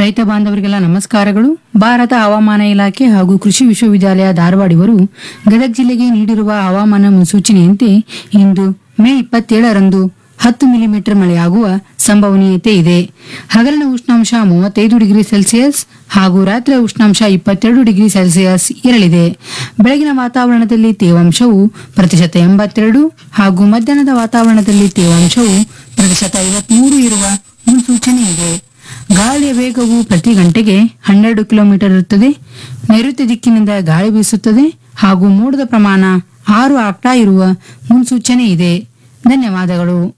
ರೈತ ಬಾಂಧವರಿಗೆಲ್ಲ ನಮಸ್ಕಾರಗಳು ಭಾರತ ಹವಾಮಾನ ಇಲಾಖೆ ಹಾಗೂ ಕೃಷಿ ವಿಶ್ವವಿದ್ಯಾಲಯ ಧಾರವಾಡ ಇವರು ಗದಗ ಜಿಲ್ಲೆಗೆ ನೀಡಿರುವ ಹವಾಮಾನ ಮುನ್ಸೂಚನೆಯಂತೆ ಇಂದು ಮೇ ಇಪ್ಪತ್ತೇಳರಂದು ಹತ್ತು ಮಿಲಿಮೀಟರ್ ಮಳೆಯಾಗುವ ಸಂಭವನೀಯತೆ ಇದೆ ಹಗಲಿನ ಉಷ್ಣಾಂಶ ಮೂವತ್ತೈದು ಡಿಗ್ರಿ ಸೆಲ್ಸಿಯಸ್ ಹಾಗೂ ರಾತ್ರಿಯ ಉಷ್ಣಾಂಶ ಇಪ್ಪತ್ತೆರಡು ಡಿಗ್ರಿ ಸೆಲ್ಸಿಯಸ್ ಇರಲಿದೆ ಬೆಳಗಿನ ವಾತಾವರಣದಲ್ಲಿ ತೇವಾಂಶವು ಪ್ರತಿಶತ ಎಂಬತ್ತೆರಡು ಹಾಗೂ ಮಧ್ಯಾಹ್ನದ ವಾತಾವರಣದಲ್ಲಿ ತೇವಾಂಶವು ಪ್ರತಿಶತ ಐವತ್ಮೂರು ಇರುವ ಮುನ್ಸೂಚನೆ ಇದೆ ಗಾಳಿಯ ವೇಗವು ಪ್ರತಿ ಗಂಟೆಗೆ ಹನ್ನೆರಡು ಕಿಲೋಮೀಟರ್ ಇರುತ್ತದೆ ನೈಋತ್ಯ ದಿಕ್ಕಿನಿಂದ ಗಾಳಿ ಬೀಸುತ್ತದೆ ಹಾಗೂ ಮೋಡದ ಪ್ರಮಾಣ ಆರು ಆಕ್ಟಾ ಇರುವ ಮುನ್ಸೂಚನೆ ಇದೆ ಧನ್ಯವಾದಗಳು